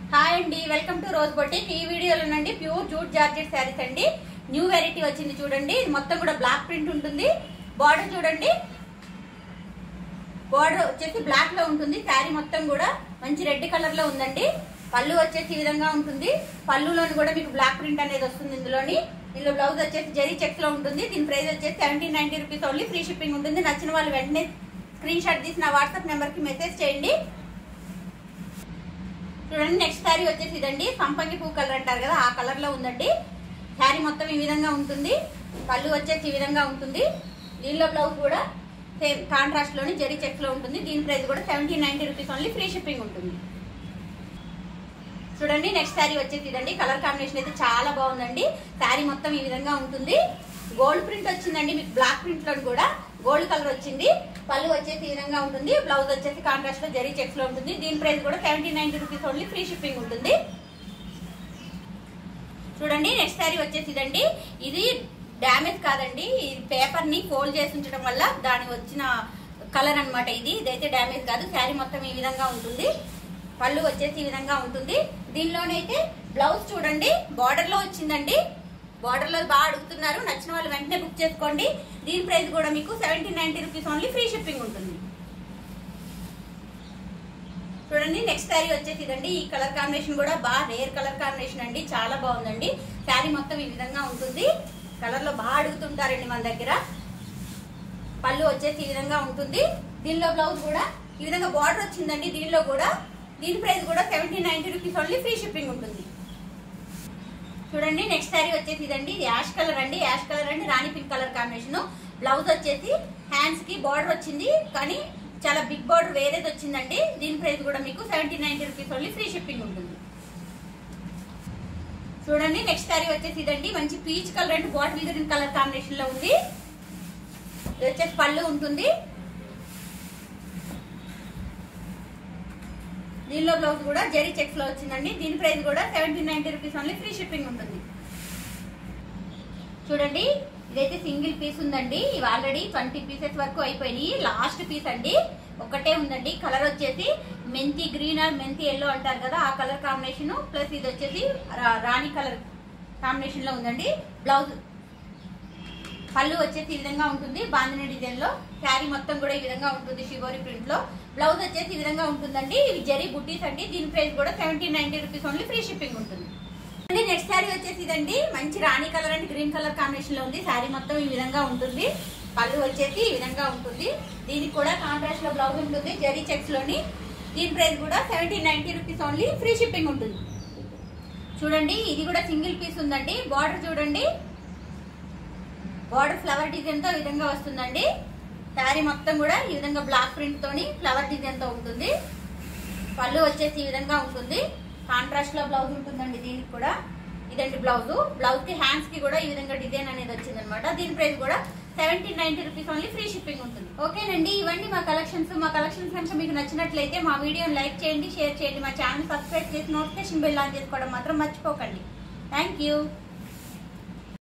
hi అండి welcome to rose boutique ఈ వీడియోలో నుండి ప్యూర్ జూట్ జార్జెట్ శారీస్ అండి న్యూ వెరైటీ వచ్చింది చూడండి ఇది మొత్తం కూడా బ్లాక్ ప్రింట్ ఉంటుంది బార్డర్ చూడండి బార్డర్ వచ్చేసి బ్లాక్ లో ఉంటుంది శారీ మొత్తం కూడా మంచి రెడ్ కలర్ లో ఉందండి పళ్ళు వచ్చేసి ఈ విధంగా ఉంటుంది పళ్ళులోని కూడా మీకు బ్లాక్ ప్రింట్ అనేది వస్తుంది ఇందులోని ఇందులో బ్లౌజ్ వచ్చేసి జరీ చెక్స్ లో ఉంటుంది దీని ప్రైస్ వచ్చేసి seventeen ninety rupees only free shipping ఉంటుంది నచ్చిన వాళ్ళు వెంటనే స్క్రీన్ షాట్ తీసి నా వాట్సాప్ నెంబర్ కి మెసేజ్ చేయండి చూడండి నెక్స్ట్ శారీ వచ్చేసి ఇదండి సంపంగి పువ్వు కలర్ అంటారు కదా ఆ కలర్ లో ఉందండి శారీ మొత్తం ఈ విధంగా ఉంటుంది పళ్ళు వచ్చేసి ఈ విధంగా ఉంటుంది దీనిలో బ్లౌజ్ కూడా సేమ్ కాంట్రాస్ట్ లోని జరీ చెక్స్ లో ఉంటుంది దీని ప్రైస్ కూడా seventeen ninety rupees only free shipping ఉంటుంది చూడండి నెక్స్ట్ శారీ వచ్చేసి ఇదండి కలర్ కాంబినేషన్ అయితే చాలా బాగుందండి శారీ మొత్తం ఈ విధంగా ఉంటుంది గోల్డ్ ప్రింట్ వచ్చిందండి మీకు బ్లాక్ ప్రింట్ లో కూడా గోల్డ్ కలర్ వచ్చింది పళ్ళు వచ్చేసి ఈ విధంగా ఉంటుంది బ్లౌజ్ వచ్చేసి కాంట్రాస్ట్ లో జరీ చెక్స్ లో ఉంటుంది దీని ప్రైస్ కూడా seventy ninety rupees only free shipping ఉంటుంది చూడండి నెక్స్ట్ శారీ వచ్చేసి ఇదండి ఇది డ్యామేజ్ కాదండి ఈ పేపర్ ని ఫోల్డ్ చేసి ఉంచడం వల్ల దాని వచ్చిన కలర్ అన్నమాట ఇది ఇదైతే డ్యామేజ్ కాదు శారీ మొత్తం ఈ విధంగా ఉంటుంది పళ్ళు వచ్చేసి ఈ విధంగా ఉంటుంది దీనిలోనైతే బ్లౌజ్ చూడండి బార్డర్ లో వచ్చిందండి బార్డర్ లో బాగా అడుగుతున్నారు నచ్చిన వాళ్ళు వెంటనే బుక్ చేసుకోండి దీని ప్రైస్ కూడా మీకు seventeen ninety rupees only free shipping ఉంటుంది చూడండి నెక్స్ట్ శారీ వచ్చేసి ఇదండి ఈ కలర్ కాంబినేషన్ కూడా బాగా రేర్ కలర్ కాంబినేషన్ అండి చాలా బాగుందండి శారీ మొత్తం ఈ విధంగా ఉంటుంది కలర్ లో బాగా అడుగుతుంటారండి మన దగ్గర పళ్ళు వచ్చేసి ఈ విధంగా ఉంటుంది దీనిలో బ్లౌజ్ కూడా ఈ విధంగా బార్డర్ వచ్చిందండి దీనిలో కూడా దీని ప్రైస్ కూడా seventeen ninety rupees only free shipping ఉంటుంది చూడండి నెక్స్ట్ శారీ వచ్చేసి ఇదండి ఇది యాష్ కలర్ అండి యాష్ కలర్ అండి రాణి పింక్ కలర్ కాంబినేషన్ బ్లౌజ్ వచ్చేసి హ్యాండ్స్ కి బార్డర్ వచ్చింది కానీ చాలా బిగ్ బార్డర్ వేరేది వచ్చిందండి దీని ప్రైస్ కూడా మీకు seventeen ninety rupees only free shipping ఉంటుంది చూడండి నెక్స్ట్ శారీ వచ్చేసి ఇదండి మంచి peach colour and bottle green colour combination లో ఉంది ఇది వచ్చేసి పళ్ళు ఉంటుంది దీనిలో బ్లౌజ్ కూడా జరీ చెక్స్ లో వచ్చిందండి దీని ప్రైస్ కూడా seventeen ninety rupees only free shipping ఉంటుంది చూడండి ఇదైతే సింగిల్ పీస్ ఉందండి ఇవి ఆల్రెడీ ట్వంటీ పీసెస్ వరకు అయిపోయినాయి లాస్ట్ పీస్ అండి ఒకటే ఉందండి కలర్ వచ్చేసి మెంతి గ్రీన్ ఆర్ మెంతి ఎల్లో అంటారు కదా ఆ కలర్ కాంబినేషన్ ప్లస్ ఇది వచ్చేసి రా- రాణి కలర్ కాంబినేషన్ లో ఉందండి బ్లౌజ్ పళ్ళు వచ్చేసి ఈ విధంగా ఉంటుంది బాందిని డిజైన్ లో శారీ మొత్తం కూడా ఈ విధంగా ఉంటుంది షివోరి ప్రింట్ లో బ్లౌజ్ వచ్చేసి ఈ విధంగా ఉంటుందండి ఇవి జరీ బుట్టీస్ అండి దీని ప్రైస్ కూడా seventeen ninety rupees only free shipping ఉంటుంది అండి నెక్స్ట్ శారీ వచ్చేసి ఇదండి మంచి రాణి colour and green colour combination లో ఉంది శారీ మొత్తం ఈ విధంగా ఉంటుంది పళ్ళు వచ్చేసి ఈ విధంగా ఉంటుంది దీనికి కూడా కాంట్రాస్ట్ లో బ్లౌజ్ ఉంటుంది జరీ చెక్స్ లోని దీని ప్రైస్ కూడా seventeen ninety rupees only free shipping ఉంటుంది చూడండి ఇది కూడా సింగిల్ పీస్ ఉందండి బార్డర్ చూడండి బార్డర్ ఫ్లవర్ డిజైన్ తో ఈ విధంగా వస్తుందండి శారీ మొత్తం కూడా ఈ విధంగా బ్లాక్ ప్రింట్ తోని ఫ్లవర్ డిజైన్ తో ఉంటుంది పళ్ళు వచ్చేసి ఈ విధంగా ఉంటుంది కాంట్రాస్ట్ లో బ్లౌజ్ ఉంటుందండి దీనికి కూడా ఇదండి బ్లౌజ్ బ్లౌజ్ కి హ్యాండ్స్ కి కూడా ఈ విధంగా డిజైన్ అనేది వచ్చింది అనమాట దీని ప్రైస్ కూడా seventeen ninety rupees only free shipping ఉంటుంది ఓకేనండి ఇవన్నీ మా కలెక్షన్స్ మా కలెక్షన్స్ కనుక మీకు నచ్చినట్లయితే మా వీడియోని లైక్ చేయండి షేర్ చేయండి మా ఛానల్ సబ్స్క్రైబ్ చేసి నోటిఫికేషన్ బిల్ ఆన్ చేసుకోవడం మాత్రం మర్చిపోకండి థ్యాంక్ యూ